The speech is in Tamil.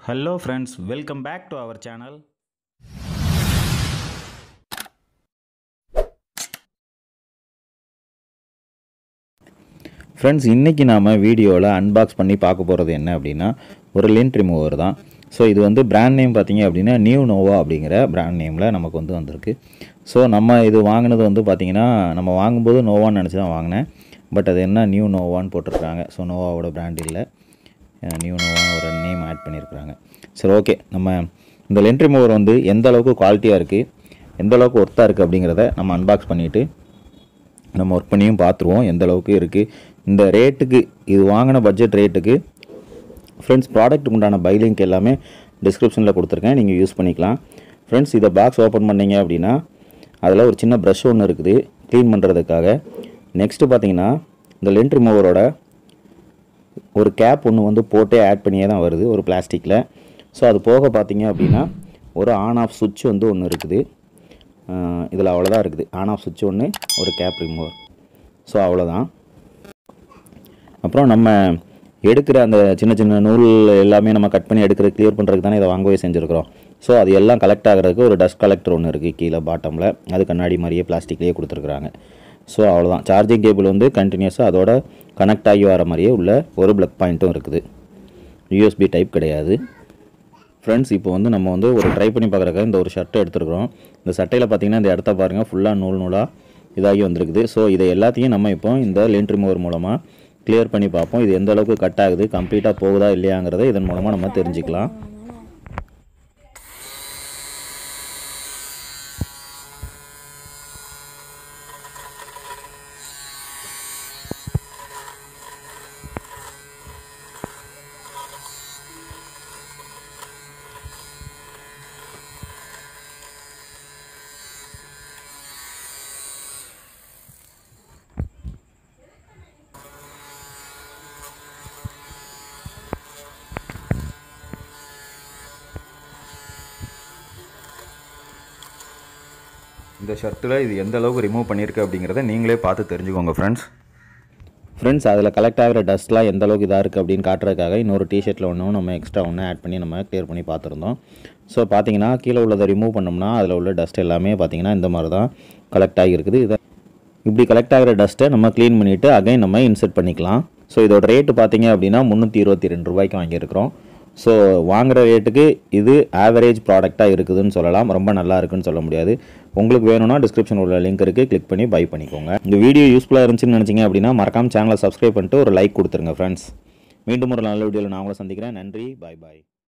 Hello friends, welcome back to our channel. Friends இன்றைக்கி நாம் வீடியோவில் அன்பாக்ஸ் பண்ணி பார்க்க போகிறது என்ன அப்படின்னா ஒரு லென்ட் ரிமூவர் தான் ஸோ இது வந்து பிராண்ட் நேம் பார்த்தீங்க அப்படின்னா நியூ நோவா அப்படிங்கிற பிராண்ட் நேமில் நமக்கு வந்து வந்திருக்கு ஸோ நம்ம இது வாங்கினது வந்து பார்த்திங்கன்னா நம்ம வாங்கும்போது நோவான்னு நினச்சி தான் வாங்கினேன் பட் அது என்ன நியூ நோவான்னு போட்டிருக்காங்க ஸோ நோவாவோட பிராண்ட் இல்லை நியூ நோவான்னு ஒரு நேம் ஆட் பண்ணியிருக்கிறாங்க சரி ஓகே நம்ம இந்த லென்ட் ரிமூவர் வந்து எந்த அளவுக்கு குவாலிட்டியாக இருக்குது எந்த அளவுக்கு ஒர்த்தாக இருக்குது அப்படிங்கிறத நம்ம அன்பாக்ஸ் பண்ணிவிட்டு நம்ம ஒர்க் பண்ணியும் பார்த்துருவோம் எந்த அளவுக்கு இருக்குது இந்த ரேட்டுக்கு இது வாங்கின பட்ஜெட் ரேட்டுக்கு ஃப்ரெண்ட்ஸ் ப்ராடக்ட்டுக்கு உண்டான பை லிங்க் எல்லாமே டிஸ்கிரிப்ஷனில் கொடுத்துருக்கேன் நீங்கள் யூஸ் பண்ணிக்கலாம் ஃப்ரெண்ட்ஸ் இதை பாக்ஸ் ஓப்பன் பண்ணீங்க அப்படின்னா அதில் ஒரு சின்ன ப்ரஷ் ஒன்று இருக்குது க்ளீன் பண்ணுறதுக்காக நெக்ஸ்ட்டு பார்த்தீங்கன்னா இந்த லென்ட் ரிமூவரோட ஒரு கேப் ஒன்று வந்து போட்டே ஆட் பண்ணியே தான் வருது ஒரு பிளாஸ்டிக்கில் ஸோ அது போக பார்த்தீங்க அப்படின்னா ஒரு ஆன் ஆஃப் சுவிட்ச் வந்து ஒன்று இருக்குது இதில் அவ்வளோதான் இருக்குது ஆன் ஆஃப் சுவிட்ச் ஒன்று ஒரு கேப் ரிமூவர் ஸோ அவ்வளோதான் அப்புறம் நம்ம எடுக்கிற அந்த சின்ன சின்ன நூல் எல்லாமே நம்ம கட் பண்ணி எடுக்கிற கிளியர் பண்ணுறதுக்கு தானே இதை வாங்கவே செஞ்சுருக்கிறோம் ஸோ அது எல்லாம் கலெக்ட் ஆகிறதுக்கு ஒரு டஸ்ட் கலெக்டர் ஒன்று இருக்குது கீழே பாட்டமில் அது கண்ணாடி மாதிரியே பிளாஸ்டிக்லேயே கொடுத்துருக்குறாங்க ஸோ அவ்வளோதான் சார்ஜிங் கேபிள் வந்து கண்டினியூஸாக அதோட கனெக்ட் ஆகி வர மாதிரியே உள்ள ஒரு ப்ளக் பாயிண்ட்டும் இருக்குது யூஎஸ்பி டைப் கிடையாது ஃப்ரெண்ட்ஸ் இப்போ வந்து நம்ம வந்து ஒரு ட்ரை பண்ணி பார்க்குறக்காக இந்த ஒரு ஷர்ட்டை எடுத்துருக்குறோம் இந்த சட்டையில் பார்த்தீங்கன்னா இந்த இடத்த பாருங்கள் ஃபுல்லாக நூல் நூலாக இதாகி வந்திருக்குது ஸோ இதை எல்லாத்தையும் நம்ம இப்போ இந்த லென்ட் ரிமூவர் மூலமாக கிளியர் பண்ணி பார்ப்போம் இது எந்த அளவுக்கு கட் ஆகுது கம்ப்ளீட்டாக போகுதா இல்லையாங்கிறத இதன் மூலமாக நம்ம தெரிஞ்சுக்கலாம் இந்த ஷர்ட்டில் இது எந்த அளவுக்கு ரிமூவ் பண்ணியிருக்கு அப்படிங்கிறத நீங்களே பார்த்து தெரிஞ்சுக்கோங்க ஃப்ரெண்ட்ஸ் ஃப்ரெண்ட்ஸ் அதில் கலெக்ட் ஆகிற டஸ்ட்லாம் எந்த அளவுக்கு இதாக இருக்குது அப்படின்னு காட்டுறதுக்காக இன்னொரு டிஷர்ட்டில் ஒன்றும் நம்ம எக்ஸ்ட்ரா ஒன்று ஆட் பண்ணி நம்ம கிளியர் பண்ணி பார்த்துருந்தோம் ஸோ பார்த்தீங்கன்னா கீழே உள்ளதை ரிமூவ் பண்ணோம்னா அதில் உள்ள டஸ்ட் எல்லாமே பார்த்தீங்கன்னா இந்த மாதிரி தான் கலெக்ட் ஆகியிருக்குது இதை இப்படி கலெக்ட் ஆகிற டஸ்ட்டை நம்ம க்ளீன் பண்ணிவிட்டு அகைன் நம்ம இன்சர்ட் பண்ணிக்கலாம் ஸோ இதோட ரேட்டு பார்த்தீங்க அப்படின்னா முந்நூற்றி இருபத்தி ரெண்டு ரூபாய்க்கு வாங்கியிருக்கிறோம் ஸோ வாங்குகிற ரேட்டுக்கு இது ஆவரேஜ் ப்ராடக்டாக இருக்குதுன்னு சொல்லலாம் ரொம்ப நல்லா இருக்குன்னு சொல்ல முடியாது உங்களுக்கு வேணும்னா டிஸ்கிரிப்ஷன் உள்ள லிங்க் இருக்குது கிளிக் பண்ணி பை பண்ணிக்கோங்க இந்த வீடியோ யூஸ்ஃபுல்லாக இருந்துச்சுன்னு நினச்சிங்க அப்படின்னா மறக்காம சேனலை சப்ஸ்கிரைப் பண்ணிட்டு ஒரு லைக் கொடுத்துருங்க ஃப்ரெண்ட்ஸ் மீண்டும் ஒரு நல்ல வீடியோவில் நான் உங்களை சந்திக்கிறேன் நன்றி பாய் பாய்